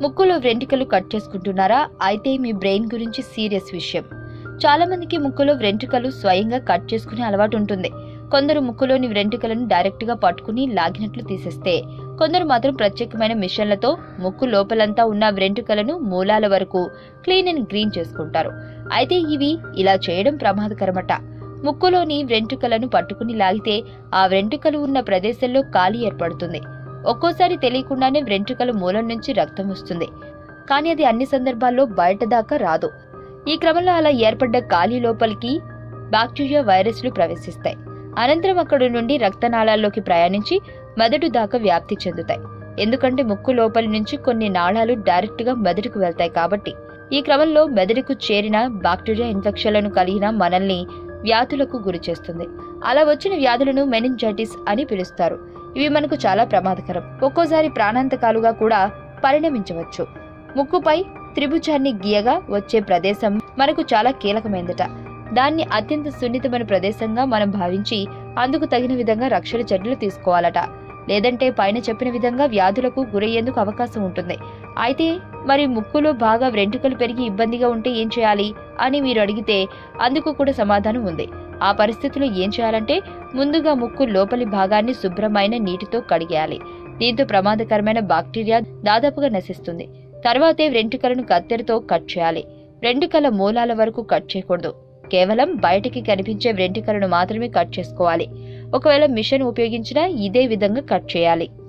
ముక్కులో వెంట్రుకలు కట్ చేసుకుంటున్నారా అయితే మీ బ్రెయిన్ గురించి సీరియస్ విషయం చాలా మందికి ముక్కులో వెంట్రుకలు స్వయంగా కట్ చేసుకునే అలవాటు ఉంటుంది కొందరు ముక్కులోని వెంట్రుకలను డైరెక్ట్ గా పట్టుకుని లాగినట్లు తీసేస్తే కొందరు మాత్రం ప్రత్యేకమైన మిషన్లతో ముక్కు లోపలంతా ఉన్న వెంట్రుకలను మూలాల వరకు క్లీన్ అండ్ గ్రీన్ చేసుకుంటారు అయితే ఇవి ఇలా చేయడం ప్రమాదకరమట ముక్కులోని వెంట్రుకలను పట్టుకుని లాగితే ఆ వెంట్రుకలు ఉన్న ప్రదేశంలో ఖాళీ ఏర్పడుతుంది ఒక్కోసారి తెలియకుండానే వెంట్రుకల మూలం నుంచి రక్తం వస్తుంది కానీ అది అన్ని సందర్భాల్లో బయట దాకా రాదు ఈ క్రమంలో అలా ఏర్పడ్డ ఖాళీ లోపలికి బాక్టీరియా వైరస్లు ప్రవేశిస్తాయి అనంతరం అక్కడి నుండి రక్తనాళాల్లోకి ప్రయాణించి మెదడు దాకా వ్యాప్తి చెందుతాయి ఎందుకంటే ముక్కు లోపలి నుంచి కొన్ని నాళాలు డైరెక్ట్ గా మెదడుకు వెళ్తాయి కాబట్టి ఈ క్రమంలో మెదడుకు చేరిన బాక్టీరియా ఇన్ఫెక్షన్లను కలిగిన మనల్ని వ్యాధులకు గురి చేస్తుంది అలా వచ్చిన వ్యాధులను మెనింజైటిస్ అని పిలుస్తారు ఇవి మనకు చాలా ప్రమాదకరం ఒక్కోసారి ప్రాణాంతకాలుగా కూడా పరిణమించవచ్చు ముక్కుపై త్రిభుజాన్ని గీయగా వచ్చే ప్రదేశం మనకు చాలా కీలకమైందట దాన్ని అత్యంత సున్నితమైన ప్రదేశంగా మనం భావించి అందుకు తగిన విధంగా రక్షణ చర్యలు తీసుకోవాలట లేదంటే పైన చెప్పిన విధంగా వ్యాధులకు గురయ్యేందుకు అవకాశం ఉంటుంది అయితే మరి ముక్కులో బాగా వెంట్రుకలు పెరిగి ఇబ్బందిగా ఉంటే ఏం చేయాలి అని మీరు అడిగితే అందుకు కూడా సమాధానం ఉంది ఆ పరిస్థితిలో ఏం చేయాలంటే ముందుగా ముక్కు లోపలి భాగాన్ని శుభ్రమైన నీటితో కడిగేయాలి దీంతో ప్రమాదకరమైన బాక్టీరియా దాదాపుగా నశిస్తుంది తర్వాతే వెంట్రుకలను కత్తెరతో కట్ చేయాలి వెంట్రుకల మూలాల వరకు కట్ చేయకూడదు కేవలం బయటికి కనిపించే వెంట్రుకలను మాత్రమే కట్ చేసుకోవాలి ఒకవేళ మిషన్ ఉపయోగించినా ఇదే విధంగా కట్ చేయాలి